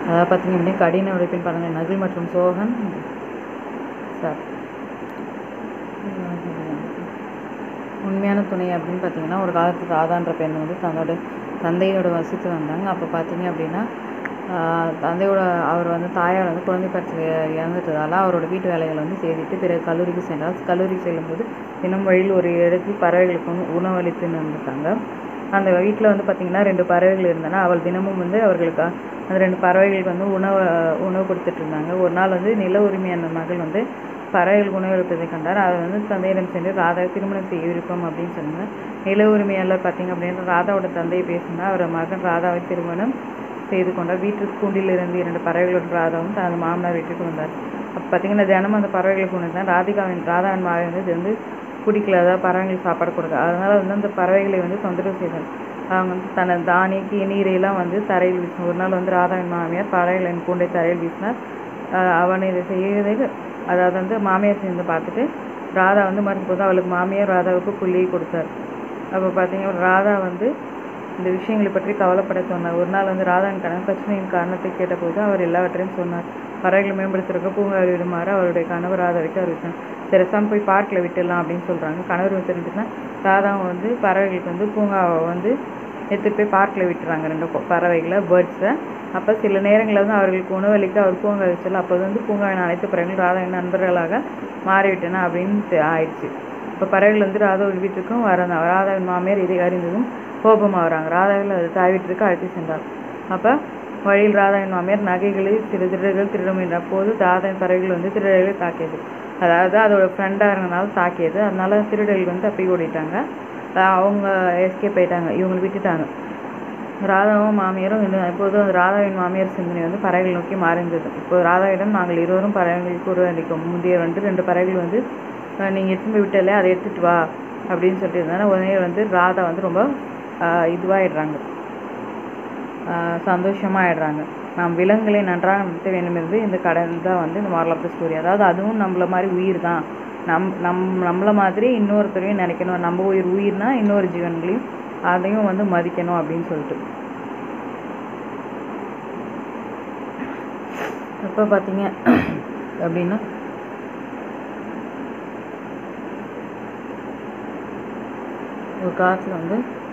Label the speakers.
Speaker 1: அதாவது பார்த்திங்க அப்படின்னா கடின உழைப்பின் பலன்கள் நகில் மற்றும் சோகன் சார் உண்மையான துணை அப்படின்னு பார்த்தீங்கன்னா ஒரு காலத்துக்கு ராதான்ற பெண் வந்து தன்னோட தந்தையோட வசித்து வந்தாங்க அப்போ பார்த்தீங்க அப்படின்னா ஆஹ் தந்தையோட அவர் வந்து தாயார் வந்து குழந்தை பற்றி இறந்துட்டதால அவரோட வீட்டு வேலைகளை வந்து செய்துட்டு பிறகு கல்லூரிக்கு சென்றார் கல்லூரிக்கு செல்லும்போது தினம் வழியில் ஒரு இடத்தில் பறவைகளுக்கு வந்து உணவளித்து இருந்திருக்காங்க அந்த வீட்டில் வந்து பார்த்திங்கன்னா ரெண்டு பறவைகள் இருந்தன அவள் தினமும் வந்து அவர்களுக்கு அந்த ரெண்டு பறவைகளுக்கு வந்து உணவு உணவு கொடுத்துட்டு இருந்தாங்க ஒரு நாள் வந்து நில உரிமையான மகள் வந்து பறவைகளுக்கு உணவு அளிப்பதை கண்டார் அதை வந்து தந்தையிடம் சென்று ராதாவை திருமணம் செய்ய விருப்பம் அப்படின்னு சொன்னாங்க நில உரிமையாளர் பார்த்தீங்க அப்படின்னா ராதாவோட தந்தையை பேசினா அவர் மகன் ராதாவை திருமணம் செய்து கொண்டார் வீட்டுக்கு கூண்டில் இருந்து இரண்டு பறவைகளுடன் ராதாவும் தனது மாமனார் வீட்டுக்கு வந்தார் அப்போ பார்த்தீங்கன்னா தினமும் அந்த பறவைகளுக்கு உணவு தான் ராதிகாவின் ராதாவின் மாவை வந்து இது வந்து பிடிக்கல அதாவது பறவைங்களுக்கு சாப்பாடு கொடுக்க அதனால வந்து அந்த பறவைகளை வந்து தொந்தரவு செய்தார் அவங்க வந்து தனது தானிய கீநீரையெல்லாம் வந்து தரையில் வீசினார் ஒரு நாள் வந்து ராதாவின் மாமியார் பறவைகளின் கூண்டை தரையில் வீசினார் ஆஹ் அவன் இதை செய்வதில் அதாவது வந்து மாமியார் செஞ்சு பார்த்துட்டு ராதா வந்து மறுத்து போது அவளுக்கு மாமியார் ராதாவுக்கு புள்ளியை கொடுத்தார் அப்போ பார்த்தீங்கன்னா ராதா வந்து இந்த விஷயங்களை பற்றி கவலைப்பட சொன்னார் ஒரு நாள் வந்து ராதாவின் கணவன் பிரச்சனையின் காரணத்தை கேட்டபோது அவர் எல்லாவற்றையும் சொன்னார் பறவைகளை மேம்படுத்துறதுக்கு பூங்காவில் விடுமாறு அவருடைய கணவர் ராதாவுக்கு அறிவித்தார் சரிசாம போய் பார்க்கில் விட்டுடலாம் அப்படின்னு சொல்கிறாங்க கணவர் தெரிஞ்சுன்னா ராதாவும் வந்து பறவைகளுக்கு வந்து பூங்காவை வந்து எடுத்துகிட்டு போய் பார்க்கில் விட்டுறாங்க ரெண்டு கொ- பறவைகளை பேர்ட்ஸை அப்போ சில நேரங்களில் வந்து அவர்களுக்கு உணவளிக்க அவர் பூங்கா வச்சல அப்போது வந்து பூங்காவின் அனைத்து பறவைகளும் ராதாவின் நண்பர்களாக மாறிவிட்டன அப்படின்னு தெ- ஆயிடுச்சு இப்போ பறவைகள் வந்து ராதாவின் வீட்டுக்கும் வர ராதாவின் மாமியார் இதை அறிந்ததும் கோபமாக வராங்க ராதாவில் அது தாய் வீட்டிற்கு அழைத்து சென்றார் அப்போ வழியில் ராதாவின் மாமியார் நகைகளை சிறு திருடர்கள் திருட முயன்ற போது ராதாவின் பறவைகள் வந்து திருடர்களை தாக்கியது அதாவது அதோட ஃப்ரெண்டாக இருந்தனால தாக்கியது அதனால திருடர்கள் வந்து தப்பி ஓடிட்டாங்க அஹ் அவங்க எஸ்கேப் ஆயிட்டாங்க இவங்களை விட்டுட்டாங்க ராதாவும் மாமியாரும் இன்னும் இப்போது ராதாவின் மாமியார் சிந்தனை வந்து பறவைகள் நோக்கி மாறிந்தது இப்போ ராதாவிடம் நாங்கள் இருவரும் பறவைகளுக்கு உருவளிக்கும் முந்தைய வந்து ரெண்டு பறவைகள் வந்து அஹ் நீங்க எடுத்துட்டு போய் விட்டல அதை எடுத்துட்டு வா அப்படின்னு சொல்லிட்டு இருந்தாங்க உடனே வந்து ராதா வந்து ரொம்ப ஆஹ் இதுவாயிடுறாங்க ஆஹ் சந்தோஷமா ஆயிடுறாங்க நாம் விலங்குகளை நன்றாக நடத்த வேண்டும் என்று இந்த கடன் தான் வந்து இந்த மாரல் ஆஃப் த ஸ்டோரி அதாவது அதுவும் நம்மள மாதிரி உயிர் தான் நம் நம் நம்மள மாதிரி இன்னொருத்தரையும் நினைக்கணும் நம்ம உயிர் உயிர்னா இன்னொரு ஜீவன்களையும் அதையும் வந்து மதிக்கணும் அப்படின்னு சொல்லிட்டு இப்போ பார்த்தீங்க அப்படின்னா ஒரு காலத்தில் வந்து